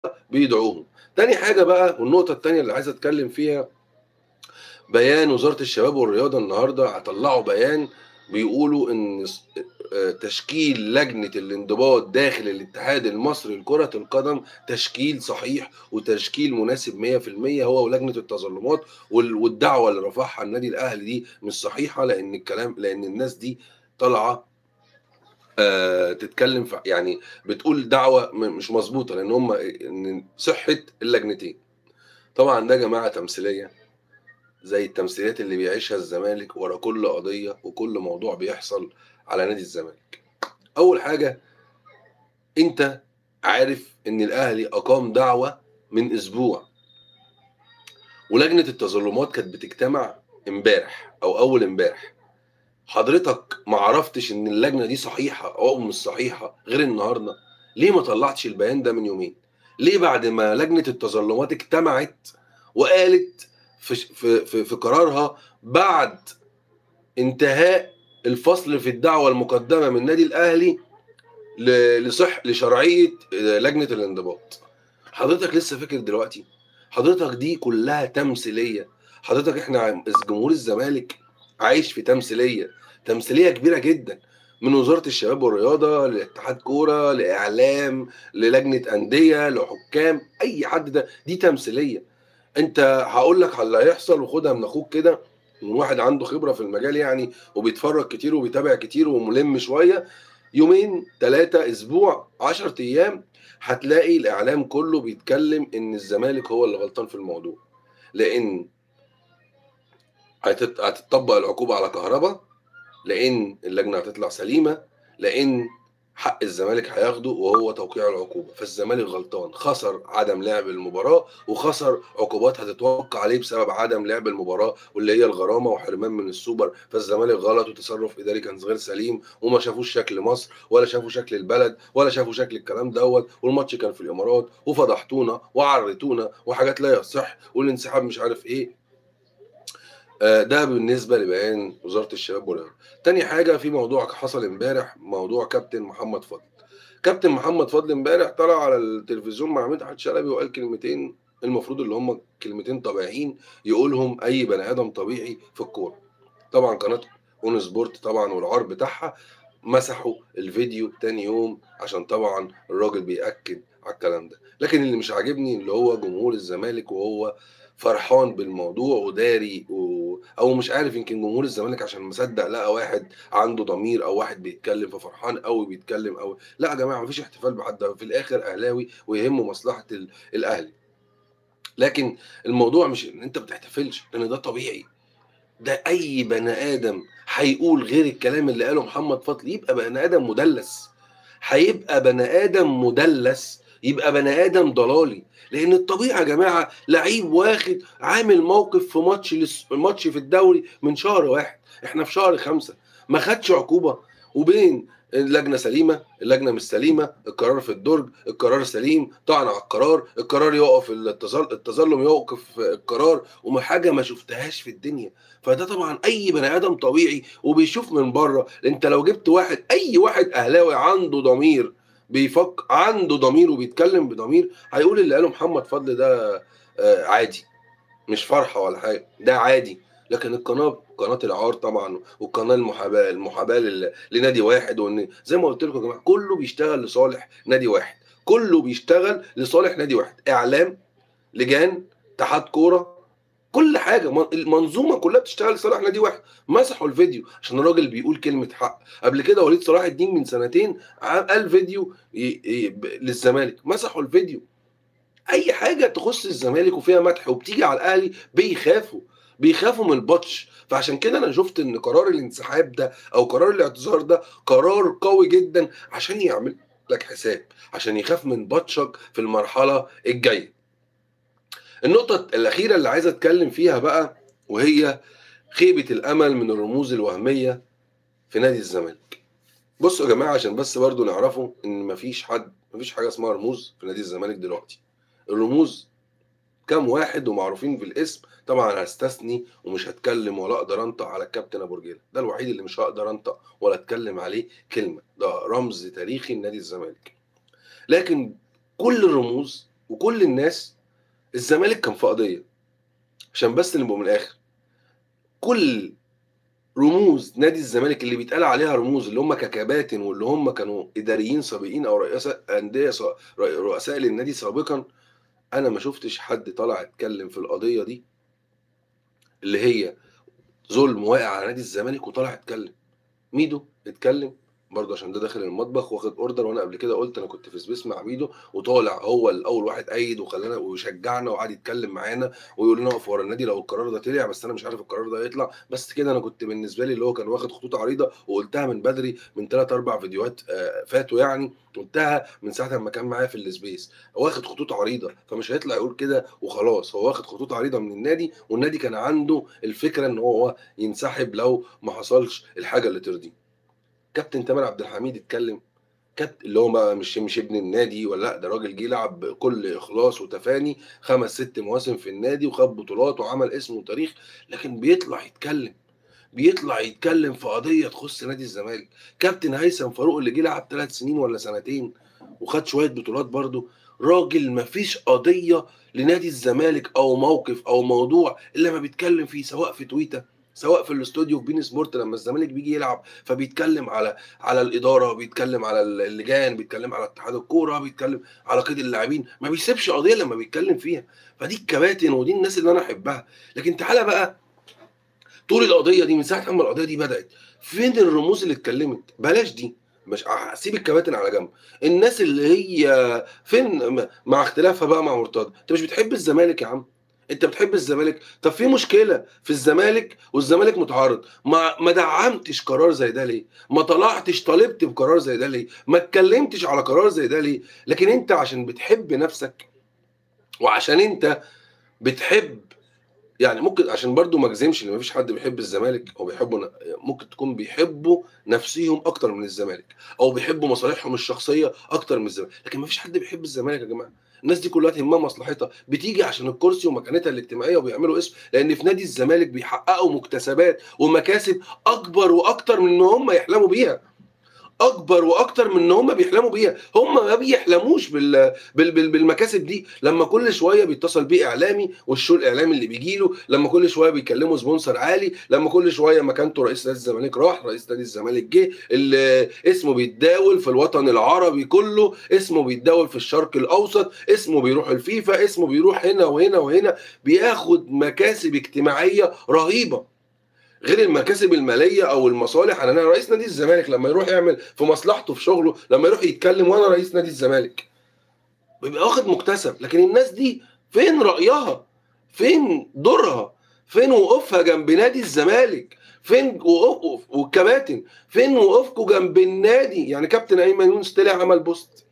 بيدعوهم تاني حاجه بقى والنقطه التانيه اللي عايز اتكلم فيها بيان وزاره الشباب والرياضه النهارده هطلعوا بيان بيقولوا ان س- آه، تشكيل لجنه الانضباط داخل الاتحاد المصري لكره القدم تشكيل صحيح وتشكيل مناسب 100% هو ولجنه التظلمات وال- والدعوه اللي رفعها النادي الاهلي دي مش صحيحه لان الكلام لان الناس دي طالعه آه، تتكلم في يعني بتقول دعوه م- مش مظبوطه لان هم ان صحه اللجنتين طبعا ده يا جماعه تمثيليه زي التمثيليات اللي بيعيشها الزمالك ورا كل قضيه وكل موضوع بيحصل على نادي الزمالك اول حاجه انت عارف ان الاهلي اقام دعوه من اسبوع ولجنه التظلمات كانت بتجتمع امبارح او اول امبارح حضرتك ما عرفتش ان اللجنه دي صحيحه او مش صحيحه غير النهارده ليه ما طلعتش البيان ده من يومين ليه بعد ما لجنه التظلمات اجتمعت وقالت في في في, في قرارها بعد انتهاء الفصل في الدعوه المقدمه من النادي الاهلي ل- لصح لشرعيه لجنه الانضباط حضرتك لسه فاكر دلوقتي حضرتك دي كلها تمثيليه حضرتك احنا عم- جمهور الزمالك عايش في تمثيليه تمثيليه كبيره جدا من وزاره الشباب والرياضه لاتحاد كوره لاعلام للجنه انديه لحكام اي حد ده دي تمثيليه انت هقول لك على اللي هيحصل وخدها من اخوك كده من واحد عنده خبره في المجال يعني وبيتفرج كتير وبيتابع كتير وملم شويه يومين ثلاثه اسبوع 10 ايام هتلاقي الاعلام كله بيتكلم ان الزمالك هو اللي غلطان في الموضوع لان هتت- هتطبق العقوبه على كهرباء لان اللجنه هتطلع سليمه لان حق الزمالك هياخده وهو توقيع العقوبه فالزمالك غلطان خسر عدم لعب المباراه وخسر عقوبات هتتوقع عليه بسبب عدم لعب المباراه واللي هي الغرامه وحرمان من السوبر فالزمالك غلط وتصرف اداري كان غير سليم وما شافوش شكل مصر ولا شافوا شكل البلد ولا شافوا شكل الكلام دوت والماتش كان في الامارات وفضحتونا وعرتونا وحاجات لا يصح والانسحاب مش عارف ايه آه، ده بالنسبه لبيان وزاره الشباب والرياضه تاني حاجه في موضوع حصل امبارح موضوع كابتن محمد فضل كابتن محمد فضل امبارح طلع على التلفزيون مع مدحت شلبي وقال كلمتين المفروض اللي هم كلمتين طبيعيين يقولهم اي بني ادم طبيعي في الكوره طبعا قناه اون سبورت طبعا والعار بتاعها مسحوا الفيديو تاني يوم عشان طبعا الراجل بيأكد على الكلام ده لكن اللي مش عاجبني اللي هو جمهور الزمالك وهو فرحان بالموضوع وداري و... او مش عارف يمكن جمهور الزمالك عشان مصدق لقى واحد عنده ضمير او واحد بيتكلم ففرحان قوي بيتكلم قوي لا يا جماعه مفيش احتفال بحد في الاخر اهلاوي ويهمه مصلحه ال... الاهلي لكن الموضوع مش ان انت بتحتفلش لان ده طبيعي ده اي بني ادم هيقول غير الكلام اللي قاله محمد فضل يبقى بني ادم مدلس هيبقى بني ادم مدلس يبقى بني ادم ضلالي لان الطبيعي يا جماعه لعيب واخد عامل موقف في ماتش لس... ماتش في الدوري من شهر واحد احنا في شهر خمسة ما خدش عقوبه وبين اللجنه سليمه اللجنه مش سليمه القرار في الدرج القرار سليم طعن على القرار القرار يوقف التظل... التظلم يوقف القرار وحاجه ما شفتهاش في الدنيا فده طبعا اي بني ادم طبيعي وبيشوف من بره انت لو جبت واحد اي واحد اهلاوي عنده ضمير بيفكر عنده ضمير وبيتكلم بضمير هيقول اللي قاله محمد فضل ده آه، عادي مش فرحه ولا حاجه ده عادي لكن القناه قناه العار طبعا والقناه المحاباه المحاباه لل- لنادي واحد وان زي ما قلت لكم يا جماعه كله بيشتغل لصالح نادي واحد كله بيشتغل لصالح نادي واحد اعلام لجان اتحاد كوره كل حاجه من- المنظومه كلها بتشتغل لصالح نادي واحد مسحوا الفيديو عشان الراجل بيقول كلمه حق قبل كده وليد صلاح الدين من سنتين ع- قال فيديو ي- ي- ب- للزمالك مسحوا الفيديو اي حاجه تخص الزمالك وفيها مدح وبتيجي على الاهلي بيخافوا بيخافوا من البطش فعشان كده انا شفت ان قرار الانسحاب ده او قرار الاعتذار ده قرار قوي جدا عشان يعمل لك حساب عشان يخاف من بطشك في المرحله الجايه النقطه الاخيره اللي عايز اتكلم فيها بقى وهي خيبه الامل من الرموز الوهميه في نادي الزمالك بصوا يا جماعه عشان بس برضو نعرفوا ان مفيش حد مفيش حاجه اسمها رموز في نادي الزمالك دلوقتي الرموز كام واحد ومعروفين بالاسم طبعا هستثني ومش هتكلم ولا اقدر انطق على الكابتن ابو رجيله ده الوحيد اللي مش هقدر انطق ولا اتكلم عليه كلمه ده رمز تاريخي لنادي الزمالك لكن كل الرموز وكل الناس الزمالك كان في قضيه عشان بس نبقى من الاخر كل رموز نادي الزمالك اللي بيتقال عليها رموز اللي هم ككباتن واللي هم كانوا اداريين سابقين او رؤساء انديه رؤساء للنادي سابقا انا ما شفتش حد طلع اتكلم في القضيه دي اللي هي ظلم واقع على نادي الزمالك وطلع اتكلم ميدو اتكلم برضه عشان ده داخل المطبخ واخد اوردر وانا قبل كده قلت انا كنت في سبيس مع ميدو وطالع هو الاول واحد ايد وخلانا وشجعنا وقعد يتكلم معانا ويقول لنا اقف ورا النادي لو القرار ده طلع بس انا مش عارف القرار ده يطلع بس كده انا كنت بالنسبه لي اللي هو كان واخد خطوط عريضه وقلتها من بدري من ثلاث اربع فيديوهات آه، فاتوا يعني قلتها من ساعه ما كان معايا في السبيس واخد خطوط عريضه فمش هيطلع يقول كده وخلاص هو واخد خطوط عريضه من النادي والنادي كان عنده الفكره ان هو ينسحب لو ما حصلش الحاجه اللي ترضيه كابتن تامر عبد الحميد اتكلم كابتن اللي هو مش مش ابن النادي ولا لا ده راجل جه يلعب بكل اخلاص وتفاني خمس ست مواسم في النادي وخد بطولات وعمل اسم وتاريخ لكن بيطلع يتكلم بيطلع يتكلم في قضيه تخص نادي الزمالك كابتن هيثم فاروق اللي جه لعب ثلاث سنين ولا سنتين وخد شويه بطولات برده راجل مفيش قضيه لنادي الزمالك او موقف او موضوع الا ما بيتكلم فيه سواء في تويتر سواء في الاستوديو في بين سبورت لما الزمالك بيجي يلعب فبيتكلم على على الاداره بيتكلم على اللجان بيتكلم على اتحاد الكوره بيتكلم على قيد اللاعبين ما بيسيبش قضيه لما بيتكلم فيها فدي الكباتن ودي الناس اللي انا احبها لكن تعالى بقى طول القضيه دي من ساعه ما القضيه دي بدات فين الرموز اللي اتكلمت بلاش دي مش سيب الكباتن على جنب الناس اللي هي فين مع اختلافها بقى مع مرتضى انت مش بتحب الزمالك يا عم انت بتحب الزمالك طب في مشكله في الزمالك والزمالك متعارض ما ما دعمتش قرار زي ده ليه ما طلعتش طالبت بقرار زي ده ليه ما اتكلمتش على قرار زي ده ليه لكن انت عشان بتحب نفسك وعشان انت بتحب يعني ممكن عشان برضو ما اجزمش ان مفيش حد بيحب الزمالك او بيحبوا ممكن تكون بيحبوا نفسيهم اكتر من الزمالك او بيحبوا مصالحهم الشخصيه اكتر من الزمالك لكن مفيش حد بيحب الزمالك يا جماعه الناس دي كلها تهمها مصلحتها بتيجي عشان الكرسي ومكانتها الاجتماعيه وبيعملوا اسم لان في نادي الزمالك بيحققوا مكتسبات ومكاسب اكبر واكتر من ان هم يحلموا بيها اكبر واكتر من ان هم بيحلموا بيها هم ما بيحلموش بال... بال... بال... بالمكاسب دي لما كل شويه بيتصل بيه اعلامي والشو الاعلامي اللي بيجي له لما كل شويه بيكلموا سبونسر عالي لما كل شويه مكانته رئيس نادي الزمالك راح رئيس نادي الزمالك جه اللي اسمه بيتداول في الوطن العربي كله اسمه بيتداول في الشرق الاوسط اسمه بيروح الفيفا اسمه بيروح هنا وهنا وهنا بياخد مكاسب اجتماعيه رهيبه غير المكاسب الماليه او المصالح انا رئيس نادي الزمالك لما يروح يعمل في مصلحته في شغله لما يروح يتكلم وانا رئيس نادي الزمالك بيبقى واخد مكتسب لكن الناس دي فين رايها فين دورها فين وقوفها جنب نادي الزمالك فين وقوف والكباتن فين وقوفكم جنب النادي يعني كابتن ايمن يونس طلع عمل بوست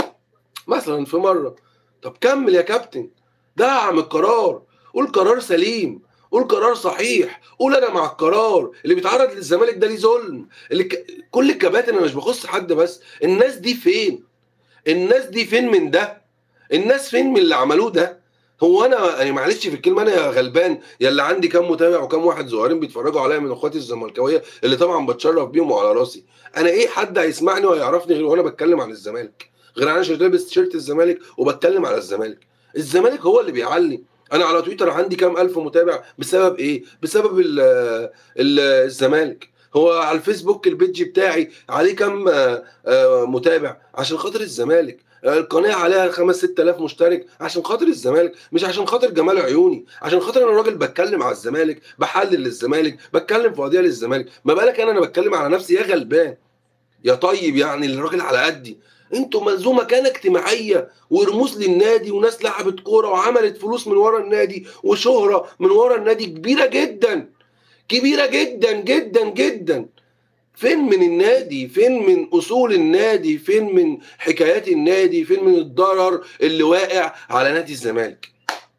مثلا في مره طب كمل يا كابتن دعم القرار قول قرار سليم قول قرار صحيح قول انا مع القرار اللي بيتعرض للزمالك ده ليه ظلم اللي ك... كل الكباتن انا مش بخص حد بس الناس دي فين الناس دي فين من ده الناس فين من اللي عملوه ده هو انا يعني معلش في الكلمه انا يا غلبان يا اللي عندي كام متابع وكام واحد صغيرين بيتفرجوا عليا من اخواتي الزملكاويه اللي طبعا بتشرف بيهم وعلى راسي انا ايه حد هيسمعني وهيعرفني غير وانا بتكلم عن الزمالك غير انا عشان لابس تيشيرت الزمالك وبتكلم على الزمالك الزمالك هو اللي بيعلي انا على تويتر عندي كام الف متابع بسبب ايه بسبب ال ال الزمالك هو على الفيسبوك البيج بتاعي عليه كام آه، آه، متابع عشان خاطر الزمالك القناه عليها 5 6000 مشترك عشان خاطر الزمالك مش عشان خاطر جمال عيوني عشان خاطر انا راجل بتكلم على الزمالك بحلل للزمالك بتكلم في قضيه للزمالك ما بالك انا انا بتكلم على نفسي يا غلبان يا طيب يعني الراجل على قدي انتوا منظومه كان اجتماعيه ورموز للنادي وناس لعبت كوره وعملت فلوس من ورا النادي وشهره من ورا النادي كبيره جدا كبيره جدا جدا جدا فين من النادي فين من اصول النادي فين من حكايات النادي فين من الضرر اللي واقع على نادي الزمالك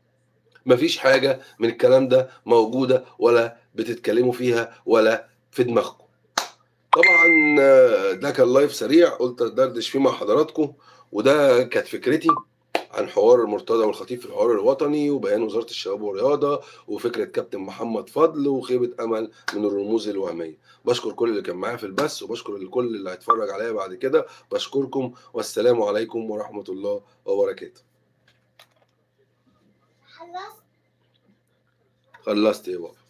مفيش حاجه من الكلام ده موجوده ولا بتتكلموا فيها ولا في دماغكم طبعا آه، ده كان لايف سريع قلت ادردش فيه مع حضراتكم وده كانت فكرتي عن حوار المرتضى والخطيب في الحوار الوطني وبيان وزاره الشباب والرياضه وفكره كابتن محمد فضل وخيبه امل من الرموز الوهميه بشكر كل اللي كان معايا في البث وبشكر الكل اللي هيتفرج عليا بعد كده بشكركم والسلام عليكم ورحمه الله وبركاته خلصت خلصت يا بابا